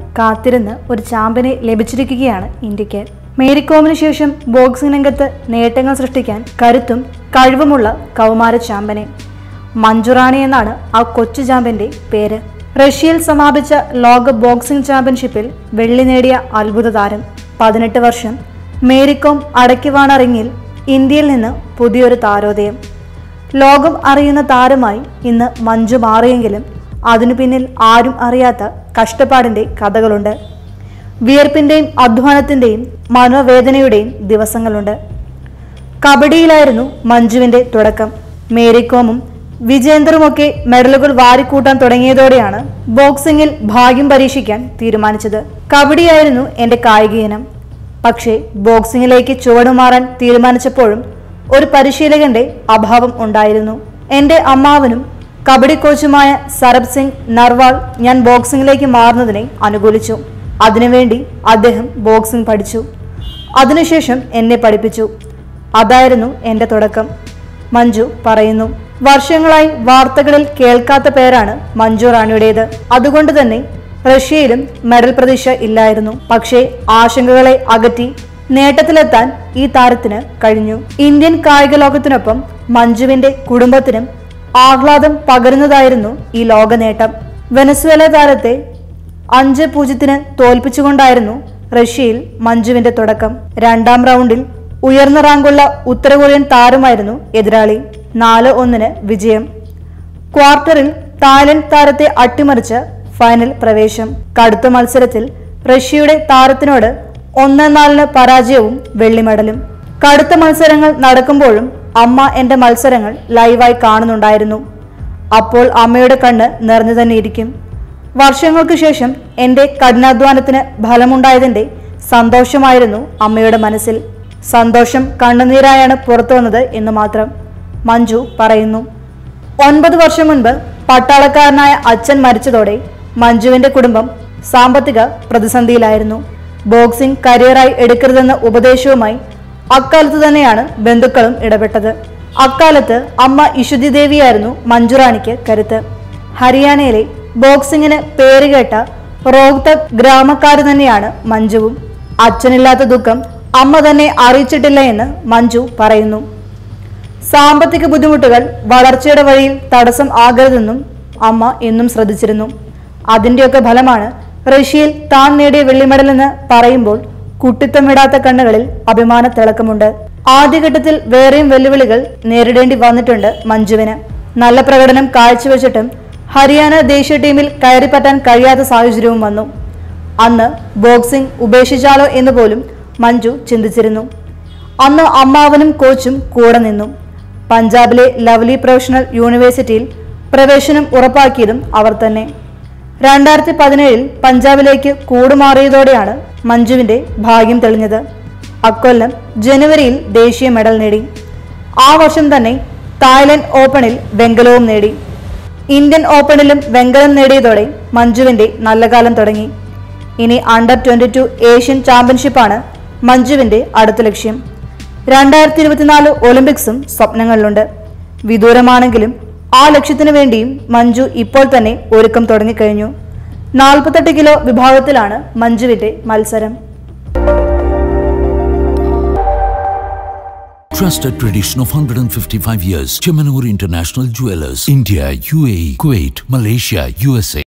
കാത്തിരുന്ന് ഒരു ചാമ്പ്യനെ ലഭിച്ചിരിക്കുകയാണ് ഇന്ത്യക്ക് മേരികോമിന് ശേഷം ബോക്സിംഗ് രംഗത്ത് നേട്ടങ്ങൾ സൃഷ്ടിക്കാൻ കരുത്തും കഴിവുമുള്ള കൗമാര ചാമ്പ്യനെ മഞ്ജുറാണി എന്നാണ് ആ കൊച്ചു ചാമ്പ്യന്റെ പേര് റഷ്യയിൽ സമാപിച്ച ലോക ബോക്സിംഗ് ചാമ്പ്യൻഷിപ്പിൽ വെള്ളി നേടിയ അത്ഭുത താരം പതിനെട്ട് വർഷം മേരികോം അടയ്ക്കുവാണറിങ്ങിൽ ഇന്ത്യയിൽ നിന്ന് പുതിയൊരു താരോദയം ലോകം അറിയുന്ന താരമായി ഇന്ന് മഞ്ജു മാറിയെങ്കിലും അതിനു പിന്നിൽ ആരും അറിയാത്ത കഷ്ടപ്പാടിന്റെ കഥകളുണ്ട് വിയർപ്പിന്റെയും അധ്വാനത്തിന്റെയും മനോവേദനയുടെയും ദിവസങ്ങളുണ്ട് കബഡിയിലായിരുന്നു മഞ്ജുവിന്റെ തുടക്കം മേരികോമും വിജേന്ദറുമൊക്കെ മെഡലുകൾ വാരിക്കൂട്ടാൻ തുടങ്ങിയതോടെയാണ് ബോക്സിംഗിൽ ഭാഗ്യം പരീക്ഷിക്കാൻ തീരുമാനിച്ചത് കബഡിയായിരുന്നു എന്റെ കായിക ഇനം പക്ഷേ ബോക്സിംഗിലേക്ക് ചുവടുമാറാൻ തീരുമാനിച്ചപ്പോഴും ഒരു പരിശീലകന്റെ അഭാവം ഉണ്ടായിരുന്നു എന്റെ അമ്മാവനും കബഡി കോച്ചുമായ സരബ് സിംഗ് നർവാൾ ഞാൻ ബോക്സിംഗിലേക്ക് മാറുന്നതിനെ അനുകൂലിച്ചു അതിനുവേണ്ടി അദ്ദേഹം ബോക്സിംഗ് പഠിച്ചു അതിനുശേഷം എന്നെ പഠിപ്പിച്ചു അതായിരുന്നു എന്റെ തുടക്കം മഞ്ജു പറയുന്നു വർഷങ്ങളായി വാർത്തകളിൽ കേൾക്കാത്ത പേരാണ് മഞ്ജു റാണിയുടേത് അതുകൊണ്ട് തന്നെ റഷ്യയിലും മെഡൽ പ്രതീക്ഷ ഇല്ലായിരുന്നു പക്ഷേ ആശങ്കകളെ അകറ്റി നേട്ടത്തിലെത്താൻ ഈ താരത്തിന് കഴിഞ്ഞു ഇന്ത്യൻ കായിക ലോകത്തിനൊപ്പം മഞ്ജുവിന്റെ കുടുംബത്തിനും ആഹ്ലാദം പകരുന്നതായിരുന്നു ഈ ലോക നേട്ടം വെനസ്വേല താരത്തെ അഞ്ച് പൂജ്യത്തിന് തോൽപ്പിച്ചുകൊണ്ടായിരുന്നു റഷ്യയിൽ മഞ്ജുവിന്റെ തുടക്കം രണ്ടാം റൗണ്ടിൽ ഉയർന്ന റാങ്കുള്ള ഉത്തര കൊറിയൻ താരമായിരുന്നു എതിരാളി നാല് ഒന്നിന് വിജയം ക്വാർട്ടറിൽ തായ്ലൻഡ് താരത്തെ അട്ടിമറിച്ച് ഫൈനൽ പ്രവേശം കടുത്ത മത്സരത്തിൽ റഷ്യയുടെ താരത്തിനോട് ഒന്ന് നാലിന് പരാജയവും വെള്ളി മെഡലും കടുത്ത മത്സരങ്ങൾ നടക്കുമ്പോഴും അമ്മ എന്റെ മത്സരങ്ങൾ ലൈവായി കാണുന്നുണ്ടായിരുന്നു അപ്പോൾ അമ്മയുടെ കണ്ണ് നിറഞ്ഞു തന്നെ ഇരിക്കും വർഷങ്ങൾക്ക് ശേഷം എന്റെ കഠിനാധ്വാനത്തിന് ഫലമുണ്ടായതിന്റെ സന്തോഷമായിരുന്നു അമ്മയുടെ മനസ്സിൽ സന്തോഷം കണ്ണുനീരായാണ് പുറത്തു വന്നത് എന്ന് മാത്രം മഞ്ജു പറയുന്നു ഒൻപത് വർഷം മുൻപ് പട്ടാളക്കാരനായ അച്ഛൻ മരിച്ചതോടെ മഞ്ജുവിന്റെ കുടുംബം സാമ്പത്തിക പ്രതിസന്ധിയിലായിരുന്നു ബോക്സിംഗ് കരിയറായി എടുക്കരുതെന്ന ഉപദേശവുമായി അക്കാലത്ത് തന്നെയാണ് ബന്ധുക്കളും ഇടപെട്ടത് അക്കാലത്ത് അമ്മ ഇഷുതി ദേവിയായിരുന്നു മഞ്ജുറാണിക്ക് കരുത്ത് ഹരിയാനയിലെ ബോക്സിംഗിന് പേരുകേട്ട റോഹ്തക് ഗ്രാമക്കാര് തന്നെയാണ് മഞ്ജുവും അച്ഛനില്ലാത്ത ദുഃഖം അമ്മ തന്നെ അറിയിച്ചിട്ടില്ല എന്ന് മഞ്ജു പറയുന്നു സാമ്പത്തിക ബുദ്ധിമുട്ടുകൾ വളർച്ചയുടെ വഴിയിൽ തടസ്സം ആകരുതെന്നും അമ്മ എന്നും ശ്രദ്ധിച്ചിരുന്നു അതിന്റെയൊക്കെ ഫലമാണ് റഷ്യയിൽ താൻ നേടിയ വെള്ളി മെഡൽ എന്ന് പറയുമ്പോൾ കുട്ടിത്തമിടാത്ത കണ്ണുകളിൽ അഭിമാന തിളക്കമുണ്ട് ആദ്യഘട്ടത്തിൽ വേറെയും വെല്ലുവിളികൾ നേരിടേണ്ടി വന്നിട്ടുണ്ട് മഞ്ജുവിന് നല്ല പ്രകടനം കാഴ്ചവെച്ചിട്ടും ഹരിയാന ദേശീയ ടീമിൽ കയറിപ്പറ്റാൻ കഴിയാത്ത സാഹചര്യവും വന്നു അന്ന് ബോക്സിംഗ് ഉപേക്ഷിച്ചാലോ എന്ന് പോലും മഞ്ജു ചിന്തിച്ചിരുന്നു അന്ന് അമ്മാവനും കോച്ചും കൂടെ നിന്നു പഞ്ചാബിലെ ലവ്ലി പ്രൊഫഷണൽ യൂണിവേഴ്സിറ്റിയിൽ പ്രവേശനം ഉറപ്പാക്കിയതും അവർ തന്നെ രണ്ടായിരത്തി പതിനേഴിൽ പഞ്ചാബിലേക്ക് കൂടുമാറിയതോടെയാണ് മഞ്ജുവിന്റെ ഭാഗ്യം തെളിഞ്ഞത് അക്കൊല്ലം ജനുവരിയിൽ ദേശീയ മെഡൽ നേടി ആ വർഷം തന്നെ തായ്ലൻഡ് ഓപ്പണിൽ വെങ്കലവും നേടി ഇന്ത്യൻ ഓപ്പണിലും വെങ്കലം നേടിയതോടെ മഞ്ജുവിന്റെ നല്ല കാലം തുടങ്ങി ഇനി അണ്ടർ ട്വന്റി ടു ഏഷ്യൻ ചാമ്പ്യൻഷിപ്പാണ് മഞ്ജുവിന്റെ അടുത്ത ലക്ഷ്യം രണ്ടായിരത്തി ഇരുപത്തിനാല് ഒളിമ്പിക്സും സ്വപ്നങ്ങളിലുണ്ട് വിദൂരമാണെങ്കിലും ആ ലക്ഷ്യത്തിനു വേണ്ടിയും മഞ്ജു ഇപ്പോൾ തന്നെ ഒരുക്കം തുടങ്ങിക്കഴിഞ്ഞു നാൽപ്പത്തെട്ട് കിലോ വിഭാഗത്തിലാണ് മഞ്ജുവിന്റെ മത്സരം Trusted tradition of 155 years. Chemanur International Jewelers. India, UAE, Kuwait, Malaysia, USA.